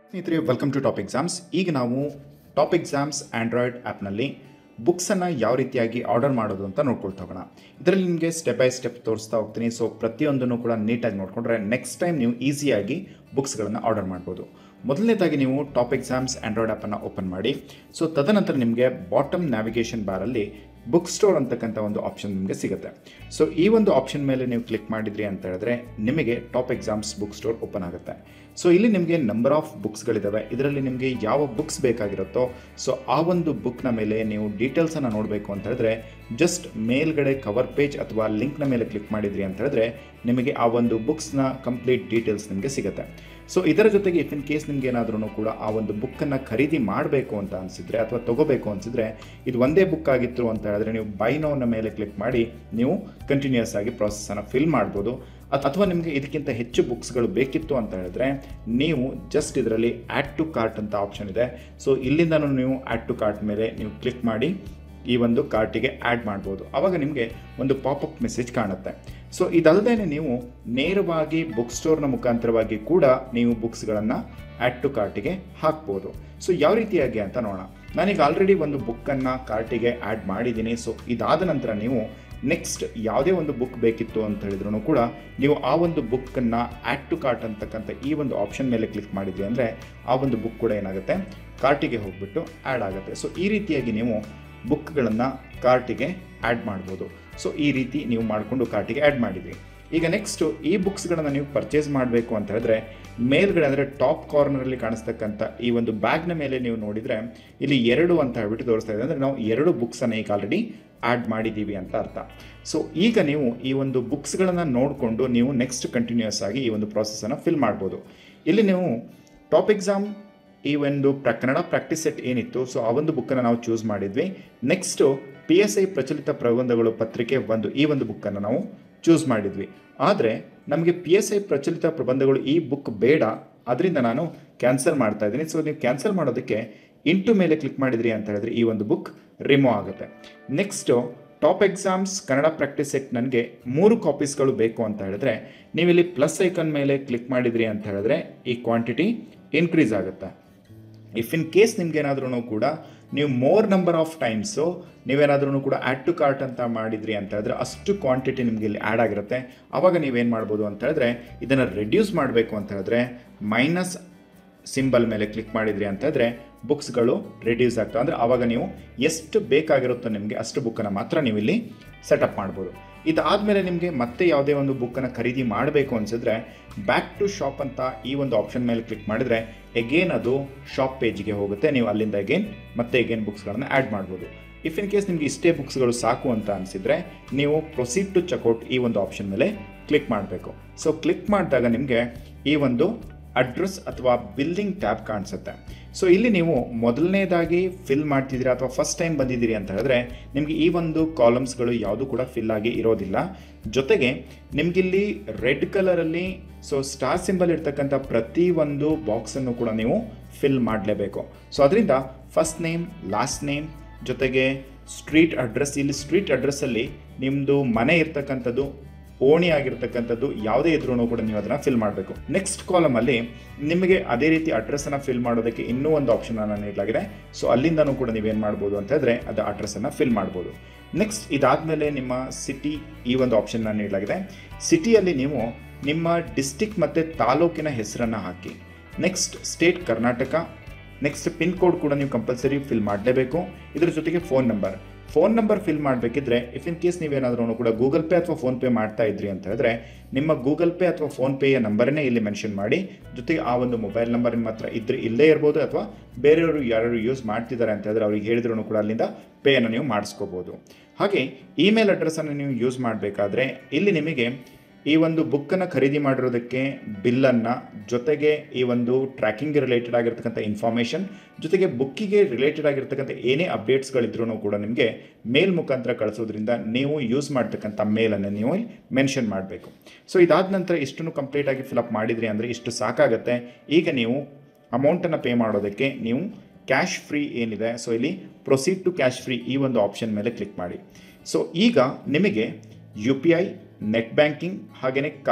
ಸ್ನೇಹಿತರೆ welcome to top exams ಈಗ ನಾವು ಟಾಪ್ ಎಕ್ಸಾಮ್ಸ್ ಆಂಡ್ರಾಯ್ಡ್ ಆ್ಯಪ್ನಲ್ಲಿ ಬುಕ್ಸನ್ನು ಯಾವ ರೀತಿಯಾಗಿ ಆರ್ಡರ್ ಮಾಡೋದು ಅಂತ ನೋಡ್ಕೊಳ್ತಾ ಹೋಗೋಣ ಇದರಲ್ಲಿ ನಿಮಗೆ ಸ್ಟೆಪ್ ಬೈ ಸ್ಟೆಪ್ ತೋರಿಸ್ತಾ ಹೋಗ್ತೀನಿ ಸೊ ಪ್ರತಿಯೊಂದನ್ನು ಕೂಡ ನೀಟಾಗಿ ನೋಡಿಕೊಂಡ್ರೆ ನೆಕ್ಸ್ಟ್ ಟೈಮ್ ನೀವು ಈಸಿಯಾಗಿ ಬುಕ್ಸ್ಗಳನ್ನು ಆರ್ಡರ್ ಮಾಡ್ಬೋದು ಮೊದಲನೇದಾಗಿ ನೀವು ಟಾಪ್ ಎಕ್ಸಾಮ್ಸ್ ಆಂಡ್ರಾಯ್ಡ್ ಆ್ಯಪನ್ನು ಓಪನ್ ಮಾಡಿ ಸೊ ತದನಂತರ ನಿಮಗೆ ಬಾಟಮ್ ನ್ಯಾವಿಗೇಷನ್ ಬಾರಲ್ಲಿ ಬುಕ್ ಸ್ಟೋರ್ ಅಂತಕ್ಕಂಥ ಒಂದು ಆಪ್ಷನ್ ನಿಮಗೆ ಸಿಗುತ್ತೆ ಸೊ ಈ ಒಂದು ಆಪ್ಷನ್ ಮೇಲೆ ನೀವು ಕ್ಲಿಕ್ ಮಾಡಿದ್ರಿ ಅಂತ ಹೇಳಿದ್ರೆ ನಿಮಗೆ top exams book store open ಆಗುತ್ತೆ ಸೊ ಇಲ್ಲಿ ನಿಮಗೆ ನಂಬರ್ ಆಫ್ ಬುಕ್ಸ್ಗಳಿದ್ದಾವೆ ಇದರಲ್ಲಿ ನಿಮಗೆ ಯಾವ ಬುಕ್ಸ್ ಬೇಕಾಗಿರುತ್ತೋ ಸೊ ಆ ಒಂದು ಬುಕ್ನ ಮೇಲೆ ನೀವು ಡೀಟೇಲ್ಸನ್ನು ನೋಡಬೇಕು ಅಂತ ಹೇಳಿದ್ರೆ ಜಸ್ಟ್ ಮೇಲ್ಗಡೆ ಕವರ್ ಪೇಜ್ ಅಥವಾ ಲಿಂಕ್ನ ಮೇಲೆ ಕ್ಲಿಕ್ ಮಾಡಿದ್ರಿ ಅಂತ ಹೇಳಿದ್ರೆ ನಿಮಗೆ ಆ ಒಂದು ಬುಕ್ಸ್ನ ಕಂಪ್ಲೀಟ್ ಡೀಟೇಲ್ಸ್ ನಿಮಗೆ ಸಿಗುತ್ತೆ ಸೊ ಇದರ ಜೊತೆಗೆ ಇಫ್ ಇನ್ ಕೇಸ್ ನಿಮ್ಗೆ ಏನಾದ್ರೂ ಕೂಡ ಆ ಒಂದು ಬುಕ್ಕನ್ನು ಖರೀದಿ ಮಾಡಬೇಕು ಅಂತ ಅನಿಸಿದ್ರೆ ಅಥವಾ ತಗೋಬೇಕು ಅನಿಸಿದ್ರೆ ಇದು ಒಂದೇ ಬುಕ್ ಆಗಿತ್ತು ಅಂತ ಹೇಳಿದ್ರೆ ನೀವು ಬೈ ನೋವ್ನ ಮೇಲೆ ಕ್ಲಿಕ್ ಮಾಡಿ ನೀವು ಕಂಟಿನ್ಯೂಸ್ ಆಗಿ ಪ್ರಾಸೆಸನ್ನು ಫಿಲ್ ಮಾಡ್ಬೋದು ಅತ್- ಅಥವಾ ನಿಮಗೆ ಇದಕ್ಕಿಂತ ಹೆಚ್ಚು ಬುಕ್ಸ್ಗಳು ಬೇಕಿತ್ತು ಅಂತ ಹೇಳಿದ್ರೆ ನೀವು ಜಸ್ಟ್ ಇದರಲ್ಲಿ ಆ್ಯಡ್ ಟು ಕಾರ್ಟ್ ಅಂತ ಆಪ್ಷನ್ ಇದೆ ಸೊ ಇಲ್ಲಿಂದನೂ ನೀವು ಆ್ಯಡ್ ಟು ಕಾರ್ಟ್ ಮೇಲೆ ನೀವು ಕ್ಲಿಕ್ ಮಾಡಿ ಈ ಒಂದು ಕಾರ್ಟಿಗೆ ಆ್ಯಡ್ ಮಾಡ್ಬೋದು ಆವಾಗ ನಿಮಗೆ ಒಂದು ಪಾಪಪ್ ಮೆಸೇಜ್ ಕಾಣುತ್ತೆ ಸೊ ಇದಲ್ಲದೆ ನೀವು ನೇರವಾಗಿ ಬುಕ್ ಸ್ಟೋರ್ನ ಮುಖಾಂತರವಾಗಿ ಕೂಡ ನೀವು ಬುಕ್ಸ್ಗಳನ್ನು ಆ್ಯಡ್ ಟು ಕಾರ್ಟಿಗೆ ಹಾಕ್ಬೋದು ಸೊ ಯಾವ ರೀತಿಯಾಗಿ ಅಂತ ನೋಡೋಣ ನಾನೀಗ ಆಲ್ರೆಡಿ ಒಂದು ಬುಕ್ಕನ್ನು ಕಾರ್ಟಿಗೆ ಆ್ಯಡ್ ಮಾಡಿದ್ದೀನಿ ಸೊ ಇದಾದ ನಂತರ ನೀವು ನೆಕ್ಸ್ಟ್ ಯಾವುದೇ ಒಂದು ಬುಕ್ ಬೇಕಿತ್ತು ಅಂತ ಹೇಳಿದ್ರು ಕೂಡ ನೀವು ಆ ಒಂದು ಬುಕ್ಕನ್ನು ಆ್ಯಡ್ ಟು ಕಾರ್ಟ್ ಅಂತಕ್ಕಂಥ ಈ ಒಂದು ಆಪ್ಷನ್ ಮೇಲೆ ಕ್ಲಿಕ್ ಮಾಡಿದ್ರಿ ಅಂದರೆ ಆ ಒಂದು ಬುಕ್ ಕೂಡ ಏನಾಗುತ್ತೆ ಕಾರ್ಟಿಗೆ ಹೋಗ್ಬಿಟ್ಟು ಆ್ಯಡ್ ಆಗುತ್ತೆ ಸೊ ಈ ರೀತಿಯಾಗಿ ನೀವು ಬುಕ್ಗಳನ್ನು ಕಾರ್ಟಿಗೆ ಆ್ಯಡ್ ಮಾಡ್ಬೋದು ಸೊ ಈ ರೀತಿ ನೀವು ಮಾಡಿಕೊಂಡು ಕಾರ್ಟಿಗೆ ಆ್ಯಡ್ ಮಾಡಿದ್ರಿ ಈಗ ನೆಕ್ಸ್ಟು ಈ ಬುಕ್ಸ್ಗಳನ್ನು ನೀವು ಪರ್ಚೇಸ್ ಮಾಡಬೇಕು ಅಂತ ಹೇಳಿದ್ರೆ ಮೇಲ್ಗಡೆ ಅಂದರೆ ಟಾಪ್ ಕಾರ್ನರಲ್ಲಿ ಕಾಣಿಸ್ತಕ್ಕಂಥ ಈ ಒಂದು ಬ್ಯಾಗ್ನ ಮೇಲೆ ನೀವು ನೋಡಿದರೆ ಇಲ್ಲಿ ಎರಡು ಅಂತ ಹೇಳ್ಬಿಟ್ಟು ತೋರಿಸ್ತಾ ಇದೆ ಅಂದರೆ ನಾವು ಎರಡು ಬುಕ್ಸನ್ನು ಈಗ ಆಲ್ರೆಡಿ ಆ್ಯಡ್ ಮಾಡಿದ್ದೀವಿ ಅಂತ ಅರ್ಥ ಸೊ ಈಗ ನೀವು ಈ ಒಂದು ಬುಕ್ಸ್ಗಳನ್ನು ನೋಡಿಕೊಂಡು ನೀವು ನೆಕ್ಸ್ಟ್ ಕಂಟಿನ್ಯೂಸ್ ಆಗಿ ಈ ಒಂದು ಪ್ರಾಸೆಸನ್ನು ಫಿಲ್ ಮಾಡ್ಬೋದು ಇಲ್ಲಿ ನೀವು ಟಾಪ್ ಎಕ್ಸಾಮ್ ಈ ಒಂದು ಪ್ರ ಕನ್ನಡ ಪ್ರಾಕ್ಟೀಸ್ ಸೆಟ್ ಏನಿತ್ತು ಸೊ ಆ ಒಂದು ಬುಕ್ಕನ್ನು ನಾವು ಚೂಸ್ ಮಾಡಿದ್ವಿ ನೆಕ್ಸ್ಟು ಪಿ ಎಸ್ ಐ ಪ್ರಚಲಿತ ಪ್ರಬಂಧಗಳು ಪತ್ರಿಕೆ ಒಂದು ಈ ಒಂದು ಬುಕ್ಕನ್ನು ನಾವು ಚೂಸ್ ಮಾಡಿದ್ವಿ ಆದರೆ ನಮಗೆ ಪಿ ಎಸ್ ಐ ಪ್ರಚಲಿತ ಪ್ರಬಂಧಗಳು ಈ ಬುಕ್ ಬೇಡ ಅದರಿಂದ ನಾನು ಕ್ಯಾನ್ಸಲ್ ಮಾಡ್ತಾ ಇದ್ದೀನಿ ಸೊ ನೀವು ಕ್ಯಾನ್ಸಲ್ ಮಾಡೋದಕ್ಕೆ ಇಂಟು ಮೇಲೆ ಕ್ಲಿಕ್ ಮಾಡಿದ್ರಿ ಅಂತ ಹೇಳಿದ್ರೆ ಈ ಒಂದು ಬುಕ್ ರಿಮೂವ್ ಆಗುತ್ತೆ next top exams Kannada practice set ನನಗೆ ಮೂರು ಕಾಪೀಸ್ಗಳು ಬೇಕು ಅಂತ ಹೇಳಿದ್ರೆ ನೀವಿಲ್ಲಿ ಪ್ಲಸ್ ಐಕನ್ ಮೇಲೆ ಕ್ಲಿಕ್ ಮಾಡಿದ್ರಿ ಅಂತ ಹೇಳಿದ್ರೆ ಈ ಕ್ವಾಂಟಿಟಿ ಇನ್ಕ್ರೀಸ್ ಆಗುತ್ತೆ ಇಫ್ ಇನ್ ಕೇಸ್ ನಿಮ್ಗೇನಾದ್ರೂ ಕೂಡ ನೀವು ಮೋರ್ ನಂಬರ್ ಆಫ್ ಟೈಮ್ಸು ನೀವೇನಾದ್ರೂ ಕೂಡ ಆ್ಯಡ್ ಟು ಕಾರ್ಟ್ ಅಂತ ಮಾಡಿದ್ರಿ ಅಂತ ಹೇಳಿದ್ರೆ ಅಷ್ಟು ಕ್ವಾಂಟಿಟಿ ನಿಮಗೆ ಇಲ್ಲಿ ಆ್ಯಡ್ ಆಗಿರುತ್ತೆ ಆವಾಗ ನೀವೇನು ಮಾಡ್ಬೋದು ಅಂತ ಹೇಳಿದ್ರೆ ಇದನ್ನು ರೆಡ್ಯೂಸ್ ಮಾಡಬೇಕು ಅಂತ ಹೇಳಿದ್ರೆ ಮೈನಸ್ ಸಿಂಬಲ್ ಮೇಲೆ ಕ್ಲಿಕ್ ಮಾಡಿದ್ರಿ ಅಂತ ಹೇಳಿದ್ರೆ ಬುಕ್ಸ್ಗಳು ರೆಡ್ಯೂಸ್ ಆಗ್ತವೆ ಅಂದರೆ ಆವಾಗ ನೀವು ಎಷ್ಟು ಬೇಕಾಗಿರುತ್ತೋ ನಿಮಗೆ ಅಷ್ಟು ಬುಕ್ಕನ್ನು ಮಾತ್ರ ನೀವು ಇಲ್ಲಿ ಸೆಟಪ್ ಮಾಡ್ಬೋದು ಇದಾದಮೇಲೆ ನಿಮಗೆ ಮತ್ತೆ ಯಾವುದೇ ಒಂದು ಬುಕ್ಕನ್ನು ಖರೀದಿ ಮಾಡಬೇಕು ಅನಿಸಿದ್ರೆ ಬ್ಯಾಕ್ ಟು ಶಾಪ್ ಅಂತ ಈ ಒಂದು ಆಪ್ಷನ್ ಮೇಲೆ ಕ್ಲಿಕ್ ಮಾಡಿದರೆ ಎಗೇನ್ ಅದು ಶಾಪ್ ಪೇಜ್ಗೆ ಹೋಗುತ್ತೆ ನೀವು ಅಲ್ಲಿಂದ ಎಗೇನ್ ಮತ್ತೆ ಎಗೇನ್ ಬುಕ್ಸ್ಗಳನ್ನು ಆ್ಯಡ್ ಮಾಡ್ಬೋದು ಇಫ್ ಇನ್ ಕೇಸ್ ನಿಮಗೆ ಇಷ್ಟೇ ಬುಕ್ಸ್ಗಳು ಸಾಕು ಅಂತ ಅನಿಸಿದ್ರೆ ನೀವು ಪ್ರೊಸೀಡ್ ಟು ಚೆಕ್ಔಟ್ ಈ ಒಂದು ಆಪ್ಷನ್ ಮೇಲೆ ಕ್ಲಿಕ್ ಮಾಡಬೇಕು ಸೊ ಕ್ಲಿಕ್ ಮಾಡಿದಾಗ ನಿಮಗೆ ಈ ಒಂದು ಅಡ್ರೆಸ್ ಅಥವಾ ಬಿಲ್ಲಿಂಗ್ ಟ್ಯಾಬ್ ಕಾಣಿಸುತ್ತೆ ಸೊ ಇಲ್ಲಿ ನೀವು ಮೊದಲನೇದಾಗಿ ಫಿಲ್ ಮಾಡ್ತಿದ್ದೀರಾ ಅಥವಾ ಫಸ್ಟ್ ಟೈಮ್ ಬಂದಿದ್ದೀರಿ ಅಂತ ಹೇಳಿದ್ರೆ ನಿಮಗೆ ಈ ಒಂದು ಕಾಲಮ್ಸ್ಗಳು ಯಾವುದು ಕೂಡ ಫಿಲ್ ಆಗಿ ಇರೋದಿಲ್ಲ ಜೊತೆಗೆ ನಿಮಗಿಲ್ಲಿ ರೆಡ್ ಕಲರಲ್ಲಿ ಸೊ ಸ್ಟಾರ್ ಸಿಂಬಲ್ ಇರ್ತಕ್ಕಂಥ ಪ್ರತಿ ಒಂದು ಬಾಕ್ಸನ್ನು ಕೂಡ ನೀವು ಫಿಲ್ ಮಾಡಲೇಬೇಕು ಸೊ ಅದರಿಂದ ಫಸ್ಟ್ ನೇಮ್ ಲಾಸ್ಟ್ ನೇಮ್ ಜೊತೆಗೆ ಸ್ಟ್ರೀಟ್ ಅಡ್ರೆಸ್ ಇಲ್ಲಿ ಸ್ಟ್ರೀಟ್ ಅಡ್ರೆಸ್ಸಲ್ಲಿ ನಿಮ್ಮದು ಮನೆ ಇರ್ತಕ್ಕಂಥದ್ದು ಓಣಿ ಆಗಿರ್ತಕ್ಕಂಥದ್ದು ಯಾವುದೇ ಇದ್ರೂ ಕೂಡ ನೀವು ಅದನ್ನು ಫಿಲ್ ಮಾಡಬೇಕು ನೆಕ್ಸ್ಟ್ ಕಾಲಮಲ್ಲಿ ನಿಮಗೆ ಅದೇ ರೀತಿ ಅಡ್ರೆಸ್ಸನ್ನು ಫಿಲ್ ಮಾಡೋದಕ್ಕೆ ಇನ್ನೂ ಒಂದು ಆಪ್ಷನನ್ನು ನೀಡಲಾಗಿದೆ ಸೊ ಅಲ್ಲಿಂದನೂ ಕೂಡ ನೀವೇನು ಮಾಡ್ಬೋದು ಅಂತ ಹೇಳಿದ್ರೆ ಅದು ಅಡ್ರೆಸ್ಸನ್ನು ಫಿಲ್ ಮಾಡ್ಬೋದು ನೆಕ್ಸ್ಟ್ ಇದಾದಮೇಲೆ ನಿಮ್ಮ ಸಿಟಿ ಈ ಒಂದು ಆಪ್ಷನ್ನ ನೀಡಲಾಗಿದೆ ಸಿಟಿಯಲ್ಲಿ ನೀವು ನಿಮ್ಮ ಡಿಸ್ಟಿಕ್ ಮತ್ತು ತಾಲೂಕಿನ ಹೆಸರನ್ನು ಹಾಕಿ next state Karnataka next pin code ಕೂಡ ನೀವು ಕಂಪಲ್ಸರಿ ಫಿಲ್ ಮಾಡಲೇಬೇಕು ಇದ್ರ ಜೊತೆಗೆ phone number phone number fill ಮಾಡಬೇಕಿದ್ರೆ ಇಫ್ ಇನ್ ಕೇಸ್ ನೀವೇನಾದ್ರೂ ಕೂಡ ಗೂಗಲ್ ಪೇ ಅಥವಾ ಫೋನ್ ಪೇ ಮಾಡ್ತಾ ಇದ್ರಿ ಅಂತ ಹೇಳಿದ್ರೆ ನಿಮ್ಮ ಗೂಗಲ್ ಪೇ ಅಥವಾ ಫೋನ್ ಪೇಯ ನಂಬರನ್ನೇ ಇಲ್ಲಿ ಮೆನ್ಷನ್ ಮಾಡಿ ಜೊತೆಗೆ ಆ ಒಂದು ಮೊಬೈಲ್ ನಂಬರ್ ನಿಮ್ಮ ಹತ್ರ ಇದ್ರೆ ಇಲ್ಲೇ ಇರ್ಬೋದು ಅಥವಾ ಬೇರೆಯವರು ಯಾರು ಯೂಸ್ ಮಾಡ್ತಿದ್ದಾರೆ ಅಂತ ಹೇಳಿದ್ರೆ ಅವ್ರಿಗೆ ಹೇಳಿದ್ರು ಕೂಡ ಅಲ್ಲಿಂದ ಪೇಯನ್ನು ನೀವು ಮಾಡಿಸ್ಕೋಬೋದು ಹಾಗೆ ಇಮೇಲ್ ಅಡ್ರೆಸ್ಸನ್ನು ನೀವು ಯೂಸ್ ಮಾಡಬೇಕಾದ್ರೆ ಇಲ್ಲಿ ನಿಮಗೆ ಈ ಒಂದು ಬುಕ್ಕನ್ನು ಖರೀದಿ ಮಾಡಿರೋದಕ್ಕೆ ಬಿಲ್ಲನ್ನು ಜೊತೆಗೆ ಈ ಒಂದು ಟ್ರ್ಯಾಕಿಂಗ್ ರಿಲೇಟೆಡ್ ಆಗಿರ್ತಕ್ಕಂಥ ಇನ್ಫಾರ್ಮೇಷನ್ ಜೊತೆಗೆ ಬುಕ್ಕಿಗೆ ರಿಲೇಟೆಡ್ ಆಗಿರ್ತಕ್ಕಂಥ ಏನೇ ಅಪ್ಡೇಟ್ಸ್ಗಳಿದ್ರೂ ಕೂಡ ನಿಮಗೆ ಮೇಲ್ ಮುಖಾಂತರ ಕಳಿಸೋದ್ರಿಂದ ನೀವು ಯೂಸ್ ಮಾಡ್ತಕ್ಕಂಥ ಮೇಲನ್ನು ನೀವು ಮೆನ್ಷನ್ ಮಾಡಬೇಕು ಸೊ ಇದಾದ ನಂತರ ಇಷ್ಟನ್ನು ಕಂಪ್ಲೀಟಾಗಿ ಫಿಲಪ್ ಮಾಡಿದ್ರಿ ಅಂದರೆ ಇಷ್ಟು ಸಾಕಾಗುತ್ತೆ ಈಗ ನೀವು ಅಮೌಂಟನ್ನು ಪೇ ಮಾಡೋದಕ್ಕೆ ನೀವು ಕ್ಯಾಶ್ ಫ್ರೀ ಏನಿದೆ ಸೊ ಇಲ್ಲಿ ಪ್ರೊಸೀಡ್ ಟು ಕ್ಯಾಶ್ ಫ್ರೀ ಈ ಒಂದು ಆಪ್ಷನ್ ಮೇಲೆ ಕ್ಲಿಕ್ ಮಾಡಿ ಸೊ ಈಗ ನಿಮಗೆ U P I net banking ಹಾಗೆಯೇ ಕಾರ್ಡ್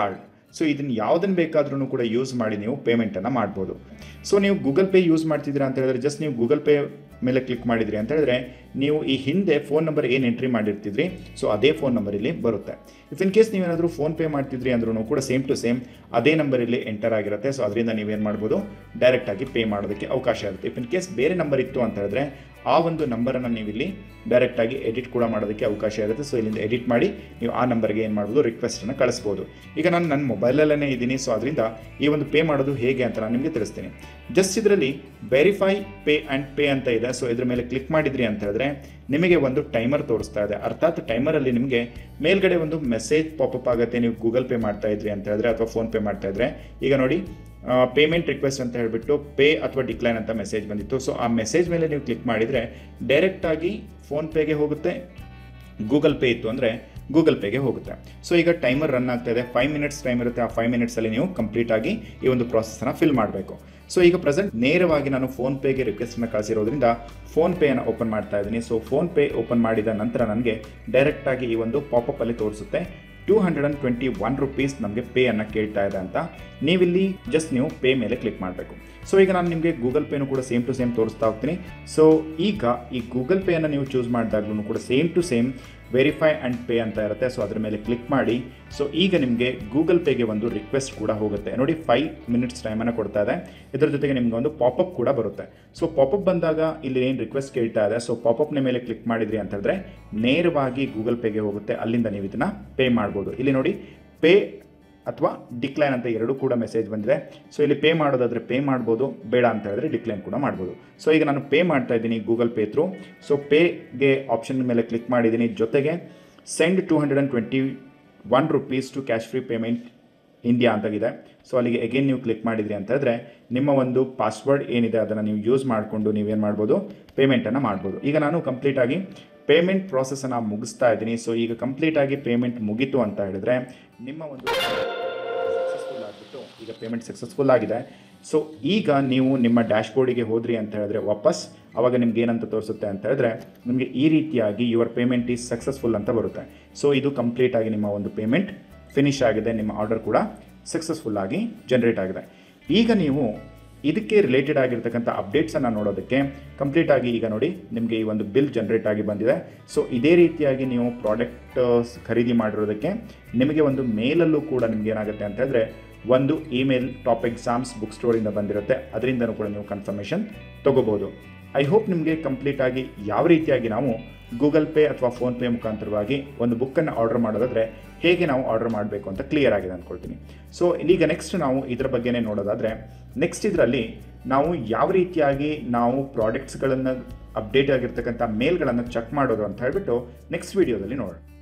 ಸೊ ಇದನ್ನು ಯಾವುದನ್ನು ಬೇಕಾದ್ರೂ ಕೂಡ ಯೂಸ್ ಮಾಡಿ ನೀವು ಪೇಮೆಂಟನ್ನು ಮಾಡ್ಬೋದು ಸೊ ನೀವು ಗೂಗಲ್ ಪೇ ಯೂಸ್ ಮಾಡ್ತಿದ್ದೀರಾ ಅಂತ ಹೇಳಿದ್ರೆ ಜಸ್ಟ್ ನೀವು ಗೂಗಲ್ ಪೇ ಮೇಲೆ ಕ್ಲಿಕ್ ಮಾಡಿದ್ರಿ ಅಂತ ಹೇಳಿದ್ರೆ ನೀವು ಈ ಹಿಂದೆ ಫೋನ್ ನಂಬರ್ ಏನು ಎಂಟ್ರಿ ಮಾಡಿರ್ತಿದ್ರಿ ಸೊ ಅದೇ ಫೋನ್ ನಂಬರ್ ಇಲ್ಲಿ ಬರುತ್ತೆ ಇಫ್ ಇನ್ ಕೇಸ್ ನೀವೇನಾದರೂ ಫೋನ್ ಪೇ ಮಾಡ್ತಿದ್ರಿ ಅಂದ್ರೂ ಕೂಡ ಸೇಮ್ ಟು ಸೇಮ್ ಅದೇ ನಂಬರ್ ಇಲ್ಲಿ ಎಂಟರ್ ಆಗಿರುತ್ತೆ ಸೊ ಅದರಿಂದ ನೀವೇನು ಮಾಡ್ಬೋದು ಡೈರೆಕ್ಟಾಗಿ ಪೇ ಮಾಡೋದಕ್ಕೆ ಅವಕಾಶ ಇರುತ್ತೆ ಇಫ್ ಇನ್ ಕೇಸ್ ಬೇರೆ ನಂಬರ್ ಇತ್ತು ಅಂತ ಹೇಳಿದ್ರೆ ಆ ಒಂದು ನಂಬರನ್ನು ನೀವು ಇಲ್ಲಿ ಡೈರೆಕ್ಟಾಗಿ ಎಡಿಟ್ ಕೂಡ ಮಾಡೋದಕ್ಕೆ ಅವಕಾಶ ಇರುತ್ತೆ ಸೊ ಇಲ್ಲಿಂದ ಎಡಿಟ್ ಮಾಡಿ ನೀವು ಆ ನಂಬರ್ಗೆ ಏನು ಮಾಡ್ಬೋದು ರಿಕ್ವೆಸ್ಟನ್ನು ಕಳಿಸ್ಬೋದು ಈಗ ನಾನು ನನ್ನ ಮೊಬೈಲಲ್ಲೇ ಇದ್ದೀನಿ ಸೊ ಅದರಿಂದ ಈ ಒಂದು ಪೇ ಮಾಡೋದು ಹೇಗೆ ಅಂತ ನಾನು ನಿಮಗೆ ತಿಳಿಸ್ತೀನಿ ಜಸ್ಟ್ ಇದರಲ್ಲಿ ವೆರಿಫೈ ಪೇ ಆ್ಯಂಡ್ ಪೇ ಅಂತ ಇದೆ ಸೊ ಇದ್ರ ಮೇಲೆ ಕ್ಲಿಕ್ ಮಾಡಿದ್ರಿ ಅಂತ ಹೇಳಿದ್ರೆ ನಿಮಗೆ ಒಂದು ಟೈಮರ್ ತೋರಿಸ್ತಾ ಇದೆ ಅರ್ಥಾತ್ ಟೈಮರಲ್ಲಿ ನಿಮಗೆ ಮೇಲ್ಗಡೆ ಒಂದು ಮೆಸೇಜ್ ಪಾಪಪ್ ಆಗುತ್ತೆ ನೀವು ಗೂಗಲ್ ಪೇ ಮಾಡ್ತಾ ಇದ್ರಿ ಅಂತ ಹೇಳಿದ್ರೆ ಅಥವಾ ಫೋನ್ ಪೇ ಮಾಡ್ತಾ ಇದ್ರೆ ಈಗ ನೋಡಿ ಪೇಮೆಂಟ್ ರಿಕ್ವೆಸ್ಟ್ ಅಂತ ಹೇಳಿಬಿಟ್ಟು ಪೇ ಅಥವಾ ಡಿಕ್ಲೈನ್ ಅಂತ ಮೆಸೇಜ್ ಬಂದಿತ್ತು ಸೊ ಆ ಮೆಸೇಜ್ ಮೇಲೆ ನೀವು ಕ್ಲಿಕ್ ಮಾಡಿದರೆ ಡೈರೆಕ್ಟಾಗಿ ಫೋನ್ಪೇಗೆ ಹೋಗುತ್ತೆ ಗೂಗಲ್ ಪೇ ಇತ್ತು ಅಂದರೆ ಗೂಗಲ್ ಪೇಗೆ ಹೋಗುತ್ತೆ ಸೊ ಈಗ ಟೈಮರ್ ರನ್ ಆಗ್ತಾ ಇದೆ ಫೈವ್ ಮಿನಿಟ್ಸ್ ಟೈಮ್ ಇರುತ್ತೆ ಆ ಫೈವ್ ಮಿನಿಟ್ಸಲ್ಲಿ ನೀವು ಕಂಪ್ಲೀಟ್ ಆಗಿ ಈ ಒಂದು ಪ್ರಾಸೆಸ್ನ ಫಿಲ್ ಮಾಡಬೇಕು ಸೊ ಈಗ ಪ್ರೆಸೆಂಟ್ ನೇರವಾಗಿ ನಾನು ಫೋನ್ ಪೇಗೆ ರಿಕ್ವೆಸ್ಟನ್ನು ಕಳಿಸಿರೋದ್ರಿಂದ ಫೋನ್ ಪೇಯನ್ನು ಓಪನ್ ಮಾಡ್ತಾ ಇದ್ದೀನಿ ಸೊ ಫೋನ್ ಪೇ ಓಪನ್ ಮಾಡಿದ ನಂತರ ನನಗೆ ಡೈರೆಕ್ಟಾಗಿ ಈ ಒಂದು ಪಾಪಪ್ಪಲ್ಲಿ ತೋರಿಸುತ್ತೆ two hundred and twenty one rupees ನಮಗೆ ಪೇಯನ್ನು ಕೇಳ್ತಾ ಇದೆ ಅಂತ ನೀವಿಲ್ಲಿ ಜಸ್ಟ್ ನೀವು ಪೇ ಮೇಲೆ ಕ್ಲಿಕ್ ಮಾಡಬೇಕು ಸೊ ಈಗ ನಾನು ನಿಮಗೆ ಗೂಗಲ್ ಪೇನು ಕೂಡ ಸೇಮ್ ಟು ಸೇಮ್ ತೋರಿಸ್ತಾ ಹೋಗ್ತೀನಿ ಸೊ ಈಗ ಈ ಗೂಗಲ್ ಪೇಯನ್ನು ನೀವು ಚೂಸ್ ಮಾಡಿದಾಗ್ಲೂ ಕೂಡ same to same verify and pay ಅಂತ ಇರುತ್ತೆ ಸೊ ಅದ್ರ ಮೇಲೆ ಕ್ಲಿಕ್ ಮಾಡಿ ಸೊ ಈಗ ನಿಮಗೆ ಗೂಗಲ್ ಪೇಗೆ ಒಂದು ರಿಕ್ವೆಸ್ಟ್ ಕೂಡ ಹೋಗುತ್ತೆ ನೋಡಿ ಫೈವ್ ಮಿನಿಟ್ಸ್ ಟೈಮನ್ನು ಕೊಡ್ತಾ ಇದೆ ಇದರ ಜೊತೆಗೆ ನಿಮ್ಗೆ ಒಂದು ಪಾಪಪ್ ಕೂಡ ಬರುತ್ತೆ ಸೊ ಪಾಪಪ್ ಬಂದಾಗ ಇಲ್ಲಿ ಏನು ರಿಕ್ವೆಸ್ಟ್ ಕೇಳ್ತಾ ಇದೆ ಸೊ ಪಾಪಪ್ನ ಮೇಲೆ ಕ್ಲಿಕ್ ಮಾಡಿದ್ರಿ ಅಂತ ಹೇಳಿದ್ರೆ ನೇರವಾಗಿ ಗೂಗಲ್ ಪೇಗೆ ಹೋಗುತ್ತೆ ಅಲ್ಲಿಂದ ನೀವು ಇದನ್ನು ಪೇ ಮಾಡ್ಬೋದು ಇಲ್ಲಿ ನೋಡಿ ಪೇ ಅಥವಾ ಡಿಕ್ಲೈನ್ ಅಂತ ಎರಡೂ ಕೂಡ ಮೆಸೇಜ್ ಬಂದಿದೆ ಸೊ ಇಲ್ಲಿ ಪೇ ಮಾಡೋದಾದರೆ ಪೇ ಮಾಡ್ಬೋದು ಬೇಡ ಅಂತ ಹೇಳಿದ್ರೆ ಡಿಕ್ಲೈನ್ ಕೂಡ ಮಾಡ್ಬೋದು ಸೊ ಈಗ ನಾನು ಪೇ ಮಾಡ್ತಾ ಇದ್ದೀನಿ ಗೂಗಲ್ ಪೇ ಥ್ರೂ ಸೊ ಪೇಗೆ ಆಪ್ಷನ್ ಮೇಲೆ ಕ್ಲಿಕ್ ಮಾಡಿದ್ದೀನಿ ಜೊತೆಗೆ send two hundred and twenty one rupees to cash Cashfree payment India ಅಂತಾಗಿದೆ ಸೊ ಅಲ್ಲಿಗೆ ಎಗೇನ್ ನೀವು ಕ್ಲಿಕ್ ಮಾಡಿದ್ರಿ ಅಂತ ಹೇಳಿದ್ರೆ ನಿಮ್ಮ ಒಂದು ಪಾಸ್ವರ್ಡ್ ಏನಿದೆ ಅದನ್ನು ನೀವು ಯೂಸ್ ಮಾಡಿಕೊಂಡು ನೀವೇನು ಮಾಡ್ಬೋದು ಪೇಮೆಂಟನ್ನು ಮಾಡ್ಬೋದು ಈಗ ನಾನು ಕಂಪ್ಲೀಟಾಗಿ ಪೇಮೆಂಟ್ ಪ್ರಾಸೆಸನ್ನು ಮುಗಿಸ್ತಾ ಇದ್ದೀನಿ ಸೊ ಈಗ ಕಂಪ್ಲೀಟಾಗಿ ಪೇಮೆಂಟ್ ಮುಗೀತು ಅಂತ ಹೇಳಿದ್ರೆ ನಿಮ್ಮ ಒಂದು ಸಕ್ಸಸ್ಫುಲ್ ಆಗಿಬಿಟ್ಟು ಈಗ ಪೇಮೆಂಟ್ ಸಕ್ಸಸ್ಫುಲ್ ಆಗಿದೆ ಸೊ ಈಗ ನೀವು ನಿಮ್ಮ ಡ್ಯಾಶ್ ಬೋರ್ಡಿಗೆ ಹೋದ್ರಿ ಅಂತ ಹೇಳಿದ್ರೆ ವಾಪಸ್ ಅವಾಗ ನಿಮ್ಗೆ ಏನಂತ ತೋರಿಸುತ್ತೆ ಅಂತ ಹೇಳಿದ್ರೆ ನಿಮಗೆ ಈ ರೀತಿಯಾಗಿ ಯುವರ್ ಪೇಮೆಂಟ್ ಈಸ್ ಸಕ್ಸಸ್ಫುಲ್ ಅಂತ ಬರುತ್ತೆ ಸೊ ಇದು ಕಂಪ್ಲೀಟ್ ಆಗಿ ನಿಮ್ಮ ಒಂದು ಪೇಮೆಂಟ್ ಫಿನಿಶ್ ಆಗಿದೆ ನಿಮ್ಮ ಆರ್ಡರ್ ಕೂಡ ಸಕ್ಸಸ್ಫುಲ್ ಆಗಿ ಜನರೇಟ್ ಆಗಿದೆ ಈಗ ನೀವು ಇದಕ್ಕೆ ರಿಲೇಟೆಡ್ ಆಗಿರ್ತಕ್ಕಂಥ ಅಪ್ಡೇಟ್ಸನ್ನು ನೋಡೋದಕ್ಕೆ ಕಂಪ್ಲೀಟ್ ಆಗಿ ಈಗ ನೋಡಿ ನಿಮಗೆ ಈ ಒಂದು ಬಿಲ್ ಜನರೇಟ್ ಆಗಿ ಬಂದಿದೆ ಸೊ ಇದೇ ರೀತಿಯಾಗಿ ನೀವು ಪ್ರಾಡಕ್ಟ್ ಖರೀದಿ ಮಾಡಿರೋದಕ್ಕೆ ನಿಮಗೆ ಒಂದು ಮೇಲಲ್ಲೂ ಕೂಡ ನಿಮ್ಗೆ ಏನಾಗುತ್ತೆ ಅಂತ ಹೇಳಿದ್ರೆ ಒಂದು ಇಮೇಲ್ ಟಾಪ್ ಎಕ್ಸಾಮ್ಸ್ ಬುಕ್ ಸ್ಟೋರಿಂದ ಬಂದಿರುತ್ತೆ ಅದರಿಂದನೂ ಕೂಡ ನೀವು ಕನ್ಫರ್ಮೇಷನ್ ತೊಗೋಬೋದು ಐ ಹೋಪ್ ನಿಮಗೆ ಕಂಪ್ಲೀಟ್ ಆಗಿ ಯಾವ ರೀತಿಯಾಗಿ ನಾವು ಗೂಗಲ್ ಪೇ ಅಥವಾ ಫೋನ್ಪೇ ಮುಖಾಂತರವಾಗಿ ಒಂದು ಬುಕ್ಕನ್ನು ಆರ್ಡರ್ ಮಾಡೋದಾದರೆ ಹೇಗೆ ನಾವು ಆರ್ಡರ್ ಮಾಡಬೇಕು ಅಂತ ಕ್ಲಿಯರ್ ಆಗಿದೆ ಅಂದ್ಕೊಳ್ತೀನಿ ಸೊ ಈಗ ನೆಕ್ಸ್ಟ್ ನಾವು ಇದರ ಬಗ್ಗೆನೇ ನೋಡೋದಾದರೆ ನೆಕ್ಸ್ಟ್ ಇದರಲ್ಲಿ ನಾವು ಯಾವ ರೀತಿಯಾಗಿ ನಾವು ಪ್ರಾಡಕ್ಟ್ಸ್ಗಳನ್ನು ಅಪ್ಡೇಟ್ ಆಗಿರ್ತಕ್ಕಂಥ ಮೇಲ್ಗಳನ್ನು ಚೆಕ್ ಮಾಡೋದು ಅಂತ ಹೇಳ್ಬಿಟ್ಟು ನೆಕ್ಸ್ಟ್ ವಿಡಿಯೋದಲ್ಲಿ ನೋಡೋಣ